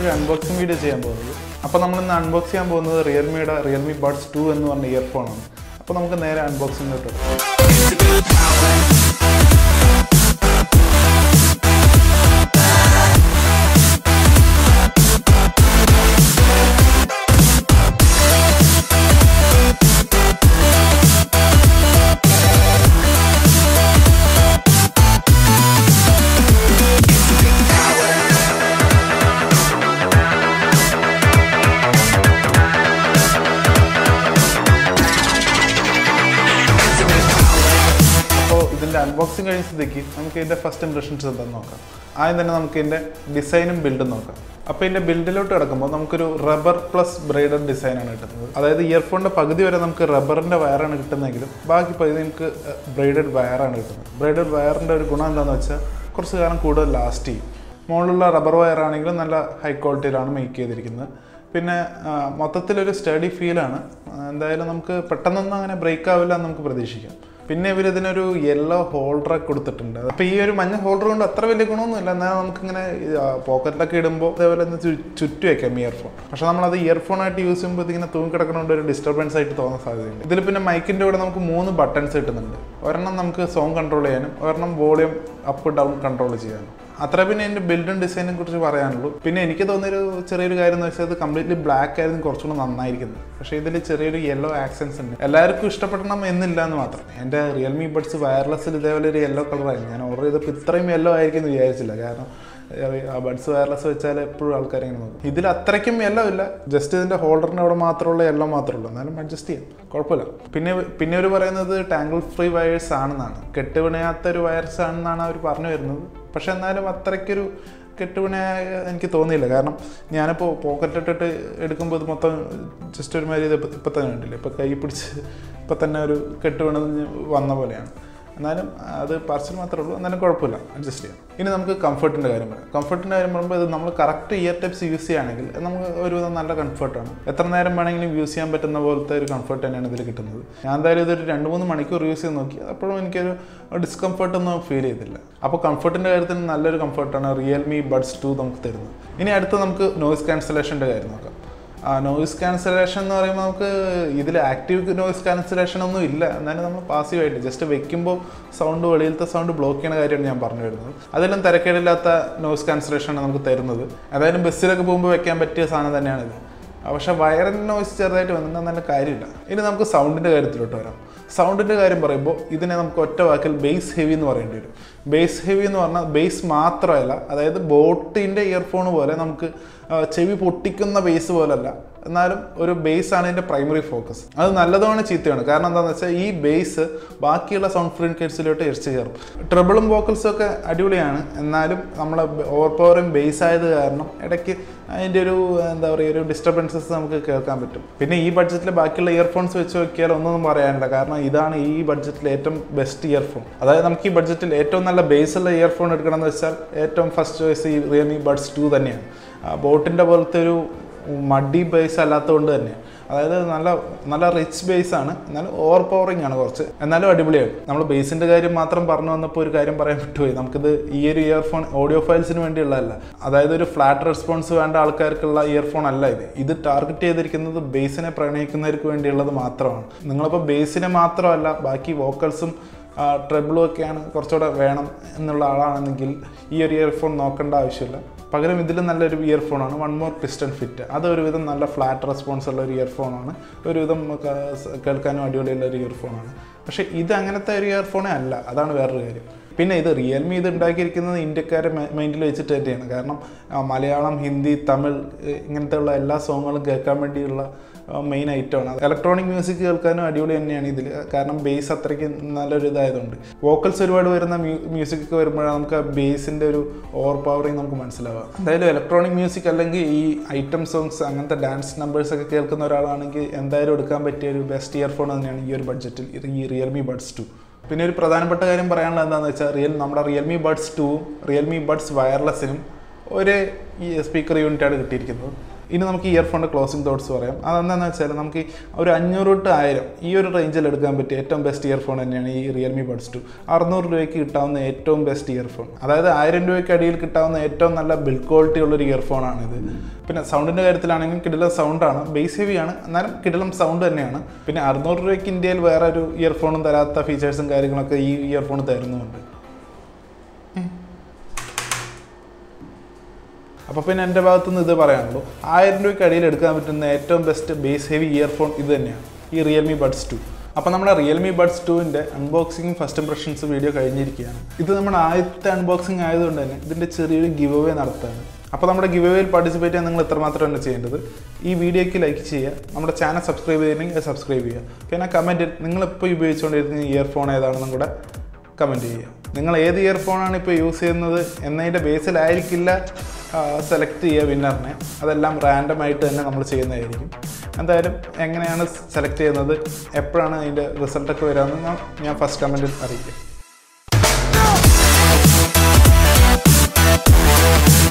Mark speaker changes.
Speaker 1: നമ്മളൊരു unboxing video ചെയ്യാൻ പോകുന്നത് അപ്പോൾ നമ്മൾ ഇന്ന് അൺബോക്സ് ചെയ്യാൻ പോകുന്നത് റിയൽമിയുടെ റിയൽമി ബഡ്സ് ടു എന്ന് പറഞ്ഞ ഇയർഫോണാണ് അപ്പോൾ നമുക്ക് നേരെ അൺബോക്സിങ്ങിലോട്ട് എടുക്കാം അപ്പോൾ ഇതിൻ്റെ അൺബോക്സിങ് കഴിഞ്ഞ സ്ഥിതിക്ക് നമുക്ക് ഇതിൻ്റെ ഫസ്റ്റ് ഇംപ്രഷൻസ് എന്താണെന്ന് നോക്കാം ആദ്യം തന്നെ നമുക്ക് ഇതിൻ്റെ ഡിസൈനും ബിൽഡും നോക്കാം അപ്പോൾ ഇതിൻ്റെ ബിൽഡിലോട്ട് കിടക്കുമ്പോൾ നമുക്കൊരു റബ്ബർ പ്ലസ് ബ്രൈഡഡ് ഡിസൈനാണ് കിട്ടുന്നത് അതായത് ഇയർഫോണിൻ്റെ പകുതി വരെ നമുക്ക് റബ്ബറിൻ്റെ വയറാണ് കിട്ടുന്നതെങ്കിലും ബാക്കി പകുതി നമുക്ക് ബ്രൈഡഡ് വയറാണ് കിട്ടുന്നത് ബ്രൈഡഡ് വയറിൻ്റെ ഒരു ഗുണം എന്താണെന്ന് വെച്ചാൽ കുറച്ച് കാലം കൂടുതൽ ലാസ്റ്റ് ചെയ്യും മുകളിലുള്ള റബ്ബർ വയർ ആണെങ്കിലും നല്ല ഹൈ ക്വാളിറ്റിയിലാണ് മേക്ക് ചെയ്തിരിക്കുന്നത് പിന്നെ ആ, മൊത്തത്തിലൊരു സ്റ്റഡി ഫീലാണ് എന്തായാലും നമുക്ക് പെട്ടെന്നൊന്നും അങ്ങനെ ബ്രേക്ക് ആവില്ല എന്ന് നമുക്ക് പ്രതീക്ഷിക്കാം പിന്നെ ഇവർ ഇതിനൊരു യെല്ലോ ഹോൾഡറൊക്കെ കൊടുത്തിട്ടുണ്ട് അപ്പോൾ ഈ ഒരു മഞ്ഞ ഹോൾഡർ കൊണ്ട് അത്ര വലിയ ഗുണമൊന്നുമില്ല എന്നാൽ നമുക്കിങ്ങനെ പോക്കറ്റിലൊക്കെ ഇടുമ്പോൾ അതേപോലെ ഒന്ന് ചു- ചുറ്റി വെക്കാം ഇയർഫോൺ പക്ഷെ നമ്മളത് ഇയർഫോൺ ആയിട്ട് യൂസ് ചെയ്യുമ്പോൾ ഇതിങ്ങനെ തൂങ്ങിക്കിടക്കണോണ്ട് ഒരു ഡിസ്റ്റർബൻസ് ആയിട്ട് തോന്നാൻ സാധ്യതയുണ്ട് ഇതിൽ പിന്നെ മൈക്കിൻ്റെ കൂടെ നമുക്ക് മൂന്ന് ബട്ടൺസ് കിട്ടുന്നുണ്ട് ഒരെണ്ണം നമുക്ക് സോങ് കൺട്രോൾ ചെയ്യാനും ഒരെണ്ണം വോളിയം അപ്പ് ഡൗൺ കൺട്രോൾ ചെയ്യാനും അത്ര പിന്നെ എൻ്റെ ബിൽഡും ഡിസൈനെ കുറിച്ച് പറയാനുള്ളൂ പിന്നെ എനിക്ക് തോന്നിയൊരു ചെറിയൊരു കാര്യം എന്ന് വെച്ചാൽ അത് കംപ്ലീറ്റ്ലി ബ്ലാക്ക് ആയിരുന്നു കുറച്ചുകൂടെ നന്നായിരിക്കുന്നത് പക്ഷേ ഇതിൽ ചെറിയൊരു യെല്ലോ ആക്സൻസ് ഉണ്ട് എല്ലാവർക്കും ഇഷ്ടപ്പെടണം എന്നില്ല എന്ന് മാത്രം എൻ്റെ റിയൽമി ബഡ്സ് വയർലെസ്സിൽ ഇതേപോലെ ഒരു യെല്ലോ കളറായിരുന്നു ഞാൻ ഓർഡർ ചെയ്തപ്പോൾ ഇത്രയും യെല്ലോ ആയിരിക്കും എന്ന് വിചാരിച്ചില്ല കാരണം ഏഹ്, ആ ബഡ്സ് വയർലെസ് വെച്ചാൽ എപ്പോഴും ആൾക്കാർ ഇങ്ങനെ നോക്കും ഇതിൽ അത്രയ്ക്കും യെല്ലോ ഇല്ല ജസ്റ്റ് ഇതിൻ്റെ ഹോൾഡറിൻ്റെ അവിടെ മാത്രമുള്ള യെല്ലോ മാത്രമേ ഉള്ളൂ എന്നാലും അഡ്ജസ്റ്റ് ചെയ്യാം കുഴപ്പമില്ല പിന്നെ പിന്നെ അവർ പറയുന്നത് ടാങ്കിൾ ഫ്രീ വയേഴ്സ് ആണെന്നാണ് കെട്ടുപിണയാത്ത ഒരു വയർസ് ആണെന്നാണ് അവർ പറഞ്ഞു വരുന്നത് പക്ഷെ എന്നാലും അത്രയ്ക്കൊരു കെട്ടുപിണയായ എനിക്ക് തോന്നിയില്ല കാരണം ഞാനിപ്പോൾ പോക്കറ്റിട്ടിട്ട് എടുക്കുമ്പോൾ ഇത് മൊത്തം ജസ്റ്റ് ഒരു മാതിരി ഇത് ഇപ്പം ഇപ്പം തന്നെ ഉണ്ടല്ലോ ഇപ്പം കൈ പിടിച്ച് ഇപ്പം തന്നെ ഒരു കെട്ടുപിണഞ്ഞ് വന്ന പോലെയാണ് എന്നാലും അത് പാർസൽ മാത്രമേ ഉള്ളൂ എന്നാലും കുഴപ്പമില്ല അഡ്ജസ്റ്റ് ചെയ്യാം ഇനി നമുക്ക് കംഫർട്ടിൻ്റെ കാര്യം പറയാം കംഫർട്ടിൻ്റെ കാര്യം പറയുമ്പോൾ ഇത് നമ്മൾ കറക്റ്റ് ഇയർ ടിപ്സ് യൂസ് ചെയ്യുകയാണെങ്കിൽ അത് നമുക്ക് ഒരുവിധം നല്ല കംഫർട്ടാണ് എത്ര നേരം വേണമെങ്കിലും യൂസ് ചെയ്യാൻ പറ്റുന്ന പോലത്തെ ഒരു കംഫർട്ട് തന്നെയാണ് ഇതിൽ കിട്ടുന്നത് ഞാൻ എന്തായാലും ഇതൊരു രണ്ട് മൂന്ന് മണിക്കൂർ യൂസ് ചെയ്ത് നോക്കി അപ്പോഴും എനിക്കൊരു ഡിസ്കംഫർട്ട് ഒന്നും ഫീൽ ചെയ്തില്ല അപ്പോൾ കംഫർട്ടിൻ്റെ കാര്യത്തിൽ നല്ലൊരു കംഫർട്ടാണ് റിയൽമി ബഡ്സ് ടു നമുക്ക് തരുന്നത് ഇനി അടുത്ത് നമുക്ക് നോയിസ് ക്യാൻസലേഷൻ്റെ കാര്യം നോക്കാം ആ നോയിസ് ക്യാൻസലേഷൻ എന്ന് പറയുമ്പോൾ നമുക്ക് ഇതിൽ ആക്റ്റീവ് നോയിസ് ക്യാൻസലേഷൻ ഒന്നും ഇല്ല എന്നാലും നമ്മൾ പാസീവായിട്ട് ജസ്റ്റ് വെക്കുമ്പോൾ സൗണ്ട് വെളിയിലത്തെ സൗണ്ട് ബ്ലോക്ക് ചെയ്യുന്ന കാര്യമാണ് ഞാൻ പറഞ്ഞു വരുന്നത് അതിലും തിരക്കേടില്ലാത്ത നോയിസ് ക്യാൻസലേഷനാണ് നമുക്ക് തരുന്നത് അതായത് ബസ്സിലൊക്കെ പോകുമ്പോൾ വെക്കാൻ പറ്റിയ സാധനം തന്നെയാണിത് ആ, പക്ഷേ വയറിൻ്റെ നോയിസ് ചെറുതായിട്ട് വന്നിട്ട് നല്ല കാര്യമില്ല ഇനി നമുക്ക് സൗണ്ടിൻ്റെ കാര്യത്തിലോട്ട് വരാം സൗണ്ടിൻ്റെ കാര്യം പറയുമ്പോൾ ഇതിനെ നമുക്ക് ഒറ്റ വാക്കിൽ ബേസ് ഹെവി എന്ന് പറയേണ്ടി വരും ബേസ് ഹെവി എന്ന് പറഞ്ഞാൽ ബേസ് മാത്രമല്ല അതായത് ബോട്ടിൻ്റെ ഇയർഫോൺ പോലെ നമുക്ക് ആ, ചെവി പൊട്ടിക്കുന്ന ബേസ് പോലല്ല എന്നാലും ഒരു ബേസ് ആണ് ഇതിൻ്റെ പ്രൈമറി ഫോക്കസ് അത് നല്ലതാണ് ചീത്തയാണ് കാരണം എന്താണെന്ന് വെച്ചാൽ ഈ ബേസ് ബാക്കിയുള്ള സൗണ്ട് ഫ്രീക്വൻസിലോട്ട് എരിച്ച് കയറും ട്രിബിളും വോക്കൽസും ഒക്കെ അടിപൊളിയാണ് എന്നാലും നമ്മളെ ഓവർ പവറും ബേസ് ആയത് കാരണം ഇടയ്ക്ക് അതിൻ്റെ ഒരു എന്താ പറയുക ഒരു ഡിസ്റ്റർബൻസസ് നമുക്ക് കേൾക്കാൻ പറ്റും പിന്നെ ഈ ബഡ്ജറ്റിൽ ബാക്കിയുള്ള ഇയർഫോൺസ് വെച്ച് നോക്കിയാൽ ഒന്നും പറയാനില്ല കാരണം ഇതാണ് ഈ ബഡ്ജറ്റിൽ ഏറ്റവും ബെസ്റ്റ് ഇയർഫോൺ അതായത് നമുക്ക് ഈ ബഡ്ജറ്റിൽ ഏറ്റവും നല്ല ബേസ് ഉള്ള ഇയർഫോൺ എടുക്കണം എന്ന് വെച്ചാൽ ഏറ്റവും ഫസ്റ്റ് ചോയ്സ് ഈ റിയൽമി ബഡ്സ് ടു തന്നെയാണ് ബോട്ടിൻ്റെ പോലത്തെ ഒരു മഡി ബേസ് അല്ലാത്തതുകൊണ്ട് തന്നെ അതായത് നല്ല നല്ല റിച്ച് ബേസ് ആണ് എന്നാലും ഓവർ പവറിങ് ആണ് കുറച്ച് എന്നാലും അടിപൊളിയാണ് നമ്മൾ ബേസിൻ്റെ കാര്യം മാത്രം പറഞ്ഞു വന്നപ്പോൾ ഒരു കാര്യം പറയാൻ വിട്ടുപോയി നമുക്കിത് ഈ ഒരു ഇയർഫോൺ ഓഡിയോ ഫയൽസിന് വേണ്ടിയുള്ളതല്ല അതായത് ഒരു ഫ്ലാറ്റ് റെസ്പോൺസ് വേണ്ട ആൾക്കാർക്കുള്ള ഇയർഫോൺ അല്ല ഇത് ഇത് ടാർഗറ്റ് ചെയ്തിരിക്കുന്നത് ബേസിനെ പ്രണയിക്കുന്നവർക്ക് വേണ്ടിയുള്ളത് മാത്രമാണ് നിങ്ങളിപ്പോൾ ബേസിനെ മാത്രമല്ല ബാക്കി വോക്കൽസും ട്രെബിളും ഒക്കെയാണ് കുറച്ചുകൂടെ വേണം എന്നുള്ള ആളാണെന്നെങ്കിൽ ഈ ഒരു ഇയർഫോൺ നോക്കേണ്ട ആവശ്യമില്ല പകരം ഇതിൽ നല്ലൊരു ഇയർഫോണാണ് വൺ മോർ പിസ്റ്റൺ ഫിറ്റ് അത് ഒരുവിധം നല്ല ഫ്ലാറ്റ് റെസ്പോൺസ് ഉള്ള ഒരു ഇയർഫോണാണ് ഒരുവിധം ക- സ് കേൾക്കാനും അടിപൊളിയുള്ള ഒരു ഇയർഫോണാണ് പക്ഷേ ഇത് അങ്ങനത്തെ ഒരു ഇയർഫോണേ അല്ല അതാണ് വേറൊരു കാര്യം പിന്നെ ഇത് റിയൽമി ഇത് ഉണ്ടാക്കിയിരിക്കുന്നത് ഇന്ത്യക്കാരെ മൈൻഡിൽ വെച്ചിട്ട് തന്നെയാണ് കാരണം ആ, മലയാളം ഹിന്ദി തമിഴ് ഏഹ്, ഇങ്ങനത്തെ ഉള്ള എല്ലാ സോങ്ങുകളും കേൾക്കാൻ വേണ്ടിയുള്ള മെയിൻ ഐറ്റമാണ് ഇലക്ട്രോണിക് മ്യൂസിക് കേൾക്കാനും അടിപൊളി തന്നെയാണ് ഇതിൽ കാരണം ബേസ് അത്രയ്ക്ക് നല്ലൊരു ഇതായതുകൊണ്ട് വോക്കൽസ് ഒരുപാട് വരുന്ന മ്യൂസിക് ഒക്കെ വരുമ്പോഴാണ് നമുക്ക് ആ ബേസിൻ്റെ ഒരു ഓവർ പവറിങ് നമുക്ക് മനസ്സിലാവുക എന്തായാലും ഇലക്ട്രോണിക് മ്യൂസിക് അല്ലെങ്കിൽ ഈ ഐറ്റം സോങ്സ് അങ്ങനത്തെ ഡാൻസ് നമ്പേഴ്സ് ഒക്കെ കേൾക്കുന്ന ഒരാളാണെങ്കിൽ എന്തായാലും എടുക്കാൻ പറ്റിയ ഒരു ബെസ്റ്റ് ഇയർഫോൺ തന്നെയാണ് ഈ ഒരു ബഡ്ജറ്റിൽ ഇത് ഈ റിയൽമി ബഡ്സ് ടു പിന്നെ ഒരു പ്രധാനപ്പെട്ട കാര്യം പറയാനുള്ളത് എന്താണെന്ന് വെച്ചാൽ റിയൽ നമ്മുടെ റിയൽമി ബഡ്സ് ടുവും റിയൽമി ബഡ്സ് വയർലെസ്സിനും ഒരേ ഈ സ്പീക്കർ യൂണിറ്റാണ് കിട്ടിയിരിക്കുന്നത് ഇനി നമുക്ക് ഇയർഫോണിൻ്റെ ക്ലോസിംഗ് തോട്ട്സ് പറയാം അതെന്താണെന്ന് വെച്ചാൽ നമുക്ക് ഈ ഒരു അഞ്ഞൂറ് തൊട്ട് ആയിരം ഈ ഒരു റേഞ്ചിൽ എടുക്കാൻ പറ്റിയ ഏറ്റവും ബെസ്റ്റ് ഇയർഫോൺ തന്നെയാണ് ഈ റിയൽമി ബഡ്സ് ടു അറുന്നൂറ് രൂപയ്ക്ക് കിട്ടാവുന്ന ഏറ്റവും ബെസ്റ്റ് ഇയർഫോൺ അതായത് ആയിരം രൂപയ്ക്ക് അടിയിൽ കിട്ടാവുന്ന ഏറ്റവും നല്ല ബിൽഡ് ക്വാളിറ്റി ഉള്ളൊരു ഇയർഫോണാണിത് പിന്നെ സൗണ്ടിൻ്റെ കാര്യത്തിലാണെങ്കിൽ കിടിലം സൗണ്ടാണ് ബേസ് ഹെവി ആണ് എന്നാലും കിടിലം സൗണ്ട് തന്നെയാണ് പിന്നെ അറുന്നൂറ് രൂപയ്ക്ക് ഇന്ത്യയിൽ വേറെ ഒരു ഇയർഫോണും തരാത്ത ഫീച്ചേഴ്സും കാര്യങ്ങളൊക്കെ ഈ ഇയർഫോൺ തരുന്നുമുണ്ട് അപ്പോൾ പിന്നെ എൻ്റെ ഭാഗത്തുനിന്ന് ഇത് പറയാനുള്ളൂ ആയിരം രൂപയ്ക്ക് അടിയിൽ എടുക്കാൻ പറ്റുന്ന ഏറ്റവും ബെസ്റ്റ് ബേസ് ഹെവി ഇയർഫോൺ ഇത് തന്നെയാണ് ഈ റിയൽമി ബഡ്സ് ടു അപ്പോൾ നമ്മുടെ റിയൽമി ബഡ്സ് ടുവിൻ്റെ അൺബോക്സിങ് ഫസ്റ്റ് ഇംപ്രഷൻസ് വീഡിയോ കഴിഞ്ഞിരിക്കുകയാണ് ഇത് നമ്മുടെ ആദ്യത്തെ അൺബോക്സിങ് ആയതുകൊണ്ട് തന്നെ ഇതിൻ്റെ ചെറിയൊരു ഗിവ് അവേ നടത്തുകയാണ് അപ്പോൾ നമ്മുടെ ഗിവ് അവേയിൽ പാർട്ടിസിപ്പേറ്റ് ചെയ്യാൻ നിങ്ങൾ ഇത്രമാത്രം തന്നെ ചെയ്യേണ്ടത് ഈ വീഡിയോയ്ക്ക് ലൈക്ക് ചെയ്യുക നമ്മുടെ ചാനൽ സബ്സ്ക്രൈബ് ചെയ്തില്ലെങ്കിൽ സബ്സ്ക്രൈബ് ചെയ്യുക പിന്നെ കമൻറ്റിൽ നിങ്ങളിപ്പോൾ ഉപയോഗിച്ചുകൊണ്ടിരിക്കുന്ന ഇയർഫോൺ ഏതാണെന്നും കൂടെ കമൻറ്റ് ചെയ്യുക നിങ്ങൾ ഏത് ഇയർഫോണാണ് ഇപ്പോൾ യൂസ് ചെയ്യുന്നത് എന്നതിൻ്റെ ബേസിലായിരിക്കില്ല സെലക്ട് ചെയ്യുക വിന്നറിനെ അതെല്ലാം റാൻഡമായിട്ട് തന്നെ നമ്മൾ ചെയ്യുന്നതായിരിക്കും എന്തായാലും എങ്ങനെയാണ് സെലക്ട് ചെയ്യുന്നത് എപ്പോഴാണ് അതിൻ്റെ റിസൾട്ടൊക്കെ വരാമെന്ന് ഞാൻ ഫസ്റ്റ് കമൻറ്റിൽ അറിയിക്കാം